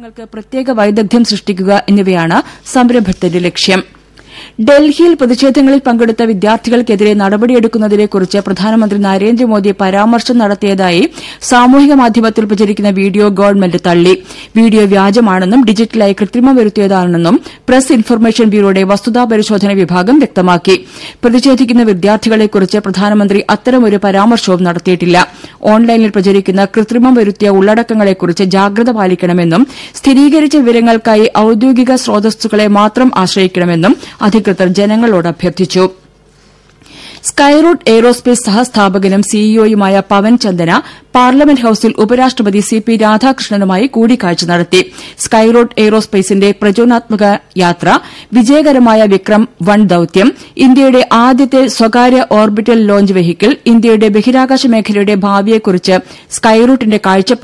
വിവരങ്ങൾക്ക് പ്രത്യേക വൈദഗ്ധ്യം സൃഷ്ടിക്കുക എന്നിവയാണ് സംരംഭത്തിന്റെ ലക്ഷ്യം ഡൽഹിയിൽ പ്രതിഷേധങ്ങളിൽ പങ്കെടുത്ത വിദ്യാർത്ഥികൾക്കെതിരെ നടപടിയെടുക്കുന്നതിനെക്കുറിച്ച് പ്രധാനമന്ത്രി നരേന്ദ്രമോദി പരാമർശം നടത്തിയതായി സാമൂഹിക മാധ്യമത്തിൽ പ്രചരിക്കുന്ന വീഡിയോ ഗവൺമെന്റ് തള്ളി വീഡിയോ വ്യാജമാണെന്നും ഡിജിറ്റലായി കൃത്രിമം വരുത്തിയതാണെന്നും പ്രസ് ഇൻഫർമേഷൻ ബ്യൂറോയുടെ വസ്തുതാ പരിശോധന വിഭാഗം വ്യക്തമാക്കി പ്രതിഷേധിക്കുന്ന വിദ്യാർത്ഥികളെക്കുറിച്ച് പ്രധാനമന്ത്രി അത്തരമൊരു പരാമർശവും നടത്തിയിട്ടില്ല ഓൺലൈനിൽ പ്രചരിക്കുന്ന കൃത്രിമം വരുത്തിയ ഉള്ളടക്കങ്ങളെക്കുറിച്ച് ജാഗ്രത പാലിക്കണമെന്നും സ്ഥിരീകരിച്ച വിവരങ്ങൾക്കായി ഔദ്യോഗിക സ്രോതസ്സുകളെ മാത്രം ആശ്രയിക്കണമെന്നും അധികൃതർ ജനങ്ങളോട് അഭ്യർത്ഥിച്ചു സ്കൈറൂട്ട് എയ്റോസ്പേസ് സഹസ്ഥാപകനും സിഇഒയുമായ പവൻ ചന്ദന പാർലമെന്റ് ഹൌസിൽ ഉപരാഷ്ട്രപതി സി പി രാധാകൃഷ്ണനുമായി കൂടിക്കാഴ്ച നടത്തി സ്കൈറൂട്ട് എയ്റോസ്പേസിന്റെ പ്രചോദനാത്മക യാത്ര വിജയകരമായ വിക്രം വൺ ദൌത്യം ഇന്ത്യയുടെ ആദ്യത്തെ സ്വകാര്യ ഓർബിറ്റൽ ലോഞ്ച് വെഹിക്കിൾ ഇന്ത്യയുടെ ബഹിരാകാശ മേഖലയുടെ ഭാവിയെക്കുറിച്ച് സ്കൈറൂട്ടിന്റെ കാഴ്ചപ്പാട്